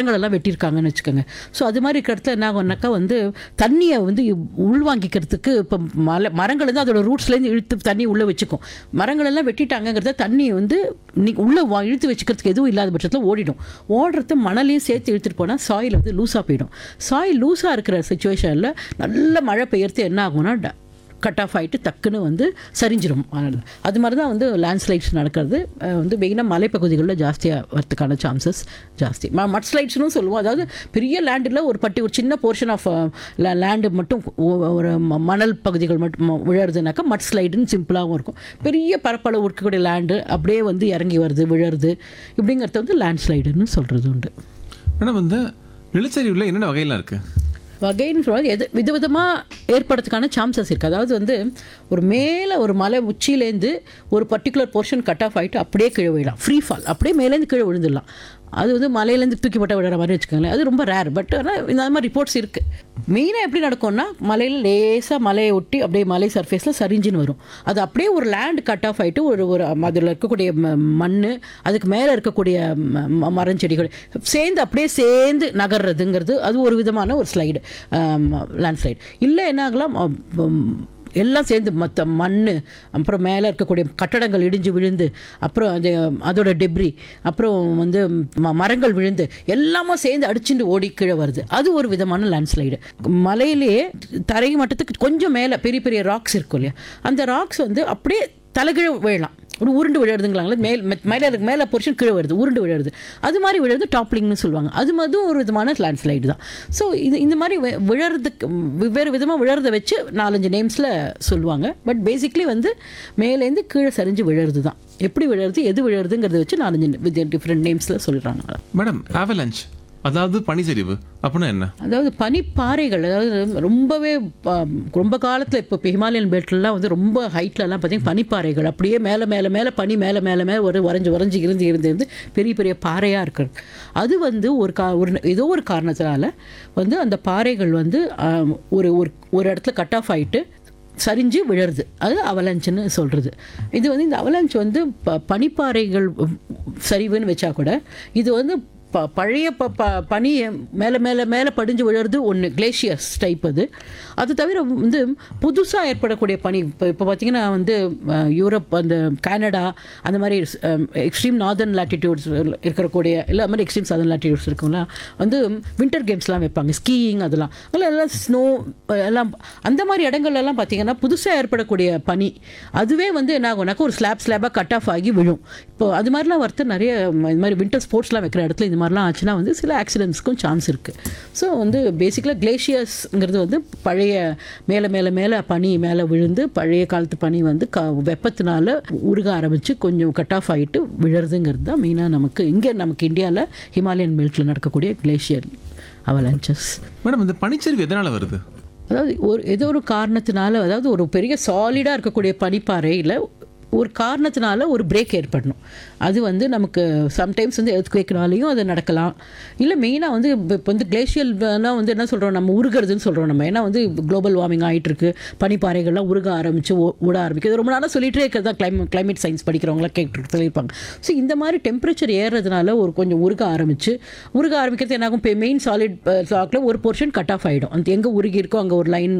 மரங்கள் எல்லாம் வெட்டியிருக்காங்கன்னு வச்சுக்கோங்க ஸோ அது மாதிரி இருக்கிற இடத்துல என்ன ஆகும்னாக்கா வந்து தண்ணியை வந்து உள்வாங்கிக்கிறதுக்கு இப்போ மலை மரங்கள் வந்து அதோட ரூட்ஸ்லேருந்து இழுத்து தண்ணி உள்ளே வச்சுக்கும் மரங்கள் எல்லாம் வெட்டிட்டாங்கங்கிறத தண்ணி வந்து நீ உள்ளே வா இழுத்து வச்சுக்கிறதுக்கு எதுவும் இல்லாத பட்சத்தில் ஓடிடும் ஓடுறது மணலையும் சேர்த்து இழுத்துட்டு போனால் சாயில் வந்து லூஸாக போயிடும் சாயில் லூஸாக இருக்கிற சுச்சுவேஷனில் நல்ல மழை பெய்யறது என்ன ஆகும்னா ட- கட் ஆஃப் ஆகிட்டு டக்குன்னு வந்து சரிஞ்சிரும் மணல். அது மாதிரி தான் வந்து லேண்ட்ஸ்லைட்ஸ் நடக்கிறது அஹ் வந்து மெயினாக மலைப்பகுதிகளில் ஜாஸ்தியாக வரதுக்கான சான்சஸ் ஜாஸ்தி ம மட் ஸ்லைட்ஸ்னு சொல்லுவோம் அதாவது பெரிய லேண்டில் ஒரு பட்டி ஒரு சின்ன போர்ஷன் ஆஃப் லேண்டு மட்டும் ஒ- ஒரு ம- மணல் பகுதிகள் மட்டும் விழறதுனாக்கா மட் ஸ்லைடுன்னு சிம்பிளாகவும் இருக்கும் பெரிய பரப்பளவு இருக்கக்கூடிய லேண்டு அப்படியே வந்து இறங்கி வருது விழருது இப்படிங்கிறது வந்து லேண்ட் ஸ்லைடுன்னு சொல்கிறது உண்டு மேடம் வந்து நிலச்சரிவுல என்னென்ன வகையெல்லாம் இருக்கு வகைன்னு சொல்லுவாங்க எது விதவிதமாக ஏற்படுறதுக்கான சான்சஸ் இருக்குது அதாவது வந்து ஒரு மேலே ஒரு மலை உச்சியிலேருந்து ஒரு பர்டிகுலர் போர்ஷன் கட் ஆஃப் ஆகிட்டு அப்படியே கீழே விழலாம் ஃப்ரீ ஃபால் அப்படியே மேலேருந்து கீழே விழுந்துடலாம் அது வந்து மலையிலேருந்து தூக்கி போட்ட விடுற மாதிரி வச்சுக்கோங்களேன் அது ரொம்ப ரேர் பட் ஆனால் இந்த மாதிரி ரிப்போர்ட்ஸ் இருக்குது மெயினாக எப்படி நடக்கும்னா மலையில் லேசாக மலையை ஒட்டி அப்படியே மலை சர்ஃபேஸில் சரிஞ்சுன்னு வரும் அது அப்படியே ஒரு லேண்ட் கட் ஆஃப் ஆகிட்டு ஒரு ஒரு அதில் இருக்கக்கூடிய மண் அதுக்கு மேலே இருக்கக்கூடிய ம- ம- மரஞ்செடிகள் சேர்ந்து அப்படியே சேர்ந்து நகர்றதுங்கிறது அது ஒரு விதமான ஒரு ஸ்லைடு லேண்ட் ஸ்லைடு இல்லை என்ன ஆகலாம் அம், ம், எல்லாம் சேர்ந்து மற்ற மண் அப்புறம் மேலே இருக்கக்கூடிய கட்டடங்கள் இடிஞ்சு விழுந்து அப்புறம் அது அதோட டெப்ரி அப்புறம் வந்து ம- மரங்கள் விழுந்து எல்லாமே சேர்ந்து அடிச்சுட்டு ஓடி கீழே வருது அது ஒரு விதமான லேண்ட்ஸ்லைடு மலையிலேயே தரை மட்டத்துக்கு கொஞ்சம் மேலே பெரிய பெரிய ராக்ஸ் இருக்கும் இல்லையா அந்த ராக்ஸ் வந்து அப்படியே தலைகீழ விழலாம் ஒரு உருண்டு விழுறதுங்களாங்களே மேல் மெ- மேலே இருக்கு மேலே போர்ஷன் கீழே வருது உருண்டு விழுறது அது மாதிரி விழுறது டாப்லிங்னு சொல்லுவாங்க அது அதுவும் ஒரு விதமான லேண்ட்ஸ்லைடு தான் ஸோ இது இந்த மாதிரி வி- விழறதுக்கு வெவ்வேறு விதமாக விழறதை வச்சு நாலஞ்சு நேம்ஸில் சொல்லுவாங்க பட் பேசிக்லி வந்து மேலேருந்து கீழே சரிஞ்சு விழறது தான் எப்படி விழறது எது விழறதுங்கிறத வச்சு நாலஞ்சு வித் டிஃப்ரெண்ட் நேம்ஸில் சொல்கிறாங்க மேடம் ஆவலஞ்ச் அதாவது பனிச்சரிவு அப்படின்னா என்ன அதாவது பனிப்பாறைகள் அதாவது ரொம்பவே ப- ரொம்ப காலத்தில் இப்போ ஹிமாலயன் பெல்ட்லாம் வந்து ரொம்ப ஹைட்லலாம் பார்த்தீங்கன்னா பனிப்பாறைகள் அப்படியே மேலே மேலே மேலே பனி மேலே மேலே மேலே ஒரு வரைஞ்சி வரைஞ்சி இருந்து இருந்து இருந்து பெரிய பெரிய பாறையாக இருக்குது அது வந்து ஒரு கா ஒரு ஏதோ ஒரு காரணத்தினால வந்து அந்த பாறைகள் வந்து ஆம், ஒரு ஒரு ஒரு இடத்துல கட் ஆஃப் ஆகிட்டு சரிஞ்சு விழருது அது அவலஞ்சுன்னு சொல்கிறது இது வந்து இந்த அவலஞ்ச் வந்து ப பனிப்பாறைகள் சரிவுன்னு வச்சா கூட இது வந்து ப பழைய ப ப பனி மேலே மேலே மேலே படிஞ்சு விழுறது ஒன்று கிளேஷியர்ஸ் டைப் அது அது தவிர வந்து புதுசாக ஏற்படக்கூடிய பனி இப்போ இப்போ பார்த்தீங்கன்னா வந்து அஹ், யூரோப் அந்த கனடா அந்த மாதிரி எக்ஸ்ட்ரீம் நார்தர்ன் லாட்டிடியூட்ஸ் இருக்கக்கூடிய இல்லை மாதிரி எக்ஸ்ட்ரீம் சதர்ன் லாட்டிடியூட்ஸ் இருக்குங்களா வந்து வின்டர் கேம்ஸ்லாம் வைப்பாங்க ஸ்கீயிங் அதெல்லாம் அதெல்லாம் எல்லாம் ஸ்னோ எல்லாம் அந்த மாதிரி இடங்கள்லாம் பார்த்தீங்கன்னா புதுசாக ஏற்படக்கூடிய பனி அதுவே வந்து என்ன ஆகும்னாக்கா ஒரு ஸ்லாப் ஸ்லாபாக கட் ஆஃப் ஆகி விழும் இப்போ அது மாதிரிலாம் வரத்து நிறைய ம், இது மாதிரி வின்டர் ஸ்போர்ட்ஸ்லாம் வைக்கிற இடத்துல இது மாதிரிலாம் ஆச்சுன்னா வந்து சில ஆக்சிடென்ட்ஸ்க்கும் சான்ஸ் இருக்குது ஸோ வந்து பேசிக்கலாக கிளேஷியர்ஸ்ங்கிறது வந்து பழைய மேலே மேலே மேலே பனி மேலே விழுந்து பழைய காலத்து பனி வந்து க வெப்பத்தினால உருக ஆரம்பித்து கொஞ்சம் கட் ஆஃப் ஆகிட்டு விழுறதுங்கிறது தான் மெயினாக நமக்கு இங்கே நமக்கு இந்தியாவில் ஹிமாலயன் பெல்ட்டில் நடக்கக்கூடிய கிளேஷியர் அவலன்ச்சஸ் மேடம் இந்த பனிச்சரிவு எதனால வருது அதாவது ஒரு ஏதோ ஒரு காரணத்தினால அதாவது ஒரு பெரிய சாலிடாக இருக்கக்கூடிய பனிப்பாறையில் ஒரு காரணத்தினால ஒரு பிரேக் ஏற்படணும் அது வந்து நமக்கு சம்டைம்ஸ் வந்து எர்த்குவேக்னாலையும் அது நடக்கலாம் இல்லை மெயினாக வந்து இப்போ வந்து கிளேஷியல்னா வந்து என்ன சொல்கிறோம் நம்ம உருகிறதுன்னு சொல்கிறோம் நம்ம ஏன்னா வந்து குளோபல் வார்மிங் ஆகிட்டு இருக்கு பனிப்பாறைகள்லாம் உருக ஆரம்பிச்சு ஓ- ஓட ஆரம்பிக்குது ரொம்ப நாளாக சொல்லிகிட்டே இருக்கிறது தான் கிளைமேட் கிளைமேட் சயின்ஸ் படிக்கிறவங்களாம் கேட்டு சொல்லியிருப்பாங்க ஸோ இந்த மாதிரி டெம்பரேச்சர் ஏறுறதுனால ஒரு கொஞ்சம் உருக ஆரம்பிச்சு உருக ஆரம்பிக்கிறது என்னாகும் இப்போ மெயின் சாலிட் ஸ்டாக்ல ஒரு போர்ஷன் கட் ஆஃப் ஆகிடும் அந்த எங்கே உருகி இருக்கோ அங்கே ஒரு லைன்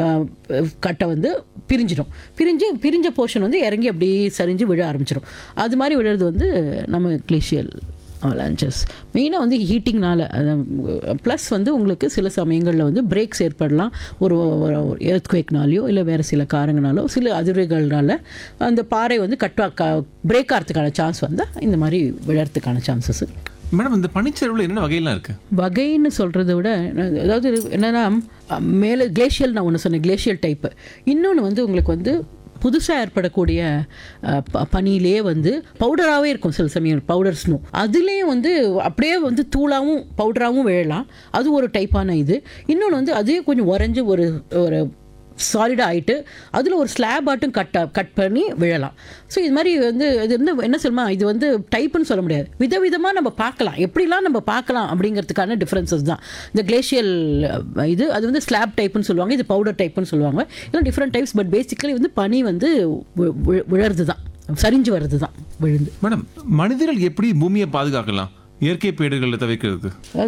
கட்டை வந்து பிரிஞ்சிடும் பிரிஞ்சு பிரிஞ்ச போர்ஷன் வந்து இறங்கி அப்படியே சரிஞ்சு விழ ஆரம்பிச்சிடும் அது மாதிரி விழுறது வந்து நம்ம கிளேஷியல் அவலான்ச்சஸ் மெயினாக வந்து ஹீட்டிங்னால ப்ளஸ் வந்து உங்களுக்கு சில சமயங்களில் வந்து பிரேக்ஸ் ஏற்படலாம் ஒரு எர்த்குவேக்னாலையோ இல்லை வேறு சில காரணங்களாலோ சில அதிர்வுகள்னால அந்த பாறை வந்து கட் பிரேக் ஆகிறதுக்கான சான்ஸ் வந்தால் இந்த மாதிரி விழறதுக்கான சான்சஸ் மேடம் இந்த பனிச்சரிவுல என்னென்ன வகையெல்லாம் இருக்கு வகைன்னு சொல்கிறத விட அதாவது என்னென்னா மேலே கிளேஷியல் நான் ஒன்று சொன்னேன் கிளேஷியல் டைப்பு இன்னொன்று வந்து உங்களுக்கு வந்து புதுசாக ஏற்படக்கூடிய அஹ், ப- பனியிலே வந்து பவுடராகவே இருக்கும் சில சமயம் பவுடர் ஸ்னோ அதுலேயும் வந்து அப்படியே வந்து தூளாகவும் பவுடராகவும் விழலாம் அது ஒரு டைப்பான இது இன்னொன்று வந்து அதே கொஞ்சம் உறைஞ்சு ஒரு ஒரு சாலிடாக ஆகிட்டு அதில் ஒரு ஸ்லாப் ஆட்டும் கட் கட் பண்ணி விழலாம் ஸோ இது மாதிரி வந்து இது வந்து என்ன சொல்லுமா இது வந்து டைப்புன்னு சொல்ல முடியாது விதவிதமாக நம்ம பார்க்கலாம் எப்படிலாம் நம்ம பார்க்கலாம் அப்படிங்கிறதுக்கான டிஃப்ரென்சஸ் தான் இந்த கிளேஷியல் இது அது வந்து ஸ்லாப் டைப்புன்னு சொல்லுவாங்க இது பவுடர் டைப்புன்னு சொல்லுவாங்க இதெல்லாம் டிஃப்ரெண்ட் டைப்ஸ் பட் பேசிக்கலி வந்து பனி வந்து வி- வி- விழறது தான் சரிஞ்சு வர்றது தான் விழுந்து மேடம் மனிதர்கள் எப்படி பூமியை பாதுகாக்கலாம் இயற்கை பேடுகளை தவிர்க்கிறதுக்கு